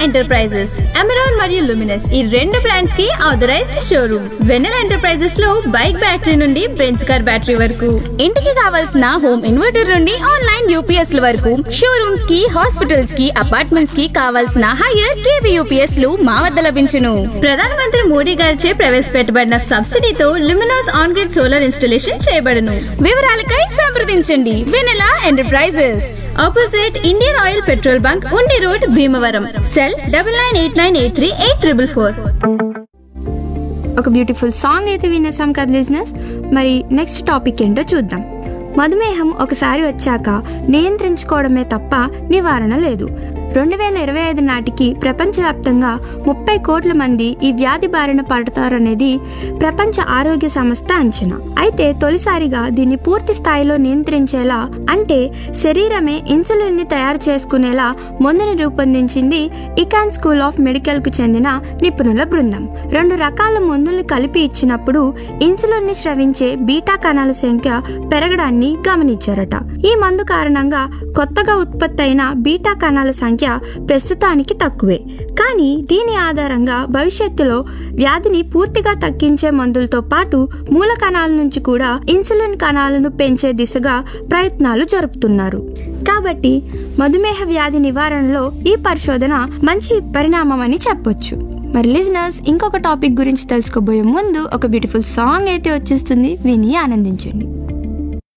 enterprises Amaron మరియు Luminous ఈ రెండు బ్రాండ్స్ కి ఆథరైజ్డ్ షోరూమ్ వెన్నెల ఎంటర్ప్రైజెస్ లో బైక్ బ్యాటరీ నుండి బెంచ్ కార్ బ్యాటరీ వరకు ఇంటికి కావాల్సిన హోమ్ ఇన్వర్టర్ నుండి ఆన్లైన్ యూపీఎస్ ల వరకు షోరూమ్స్ కి హాస్పిటల్స్ కి అపార్ట్మెంట్స్ కి కావాల్సిన హైయర్ కేవీ యూపీఎస్ లు మా వద్ద లభించును ప్రధానమంత్రి మోడీ గారిచే ప్రవేశపెట్టబడిన సబ్సిడీతో Luminous on grid solar installation చేయబడను వివరాలకై సంప్రదించండి Vennela enterprises opposite Indian oil petrol bunk Undi road Bhimavaram cell double nine eight nine eight three eight triple four ఒక బ్యూటిఫుల్ సాంగ్ అయితే వినేసాం కదా లిజినెస్ మరి నెక్స్ట్ టాపిక్ ఏంటో చూద్దాం మధుమేహం ఒకసారి వచ్చాక నియంత్రించుకోవడమే తప్ప నివారణ లేదు రెండు వేల ఇరవై ఐదు నాటికి ప్రపంచవ్యాప్తంగా ముప్పై కోట్ల మంది ఈ వ్యాధి బారిన పడతారనేది ప్రపంచ ఆరోగ్య సంస్థ అంచనా అయితే తొలిసారిగా దీన్ని పూర్తి స్థాయిలో నియంత్రించేలా అంటే శరీరమే ఇన్సులిన్ ని తయారు చేసుకునేలా మందుని రూపొందించింది ఇకాన్ స్కూల్ ఆఫ్ మెడికల్ కు చెందిన నిపుణుల బృందం రెండు రకాల మందుల్ని కలిపి ఇచ్చినప్పుడు ఇన్సులిన్ ని స్రవించే బీటా కణాల సంఖ్య పెరగడాన్ని గమనించారట ఈ మందు కారణంగా కొత్తగా ఉత్పత్తి అయిన బీటా కణాల సంఖ్య ప్రస్తుతానికి తక్కువే కానీ దీని ఆధారంగా భవిష్యత్తులో వ్యాధిని పూర్తిగా తగ్గించే మందులతో పాటు మూల కణాల నుంచి కూడా ఇన్సులిన్ కణాలను పెంచే దిశగా ప్రయత్నాలు జరుపుతున్నారు కాబట్టి మధుమేహ వ్యాధి నివారణలో ఈ పరిశోధన మంచి పరిణామం అని చెప్పొచ్చు మరి లిజనర్స్ ఇంకొక టాపిక్ గురించి తెలుసుకోబోయే ముందు ఒక బ్యూటిఫుల్ సాంగ్ అయితే వచ్చేస్తుంది విని ఆనందించండి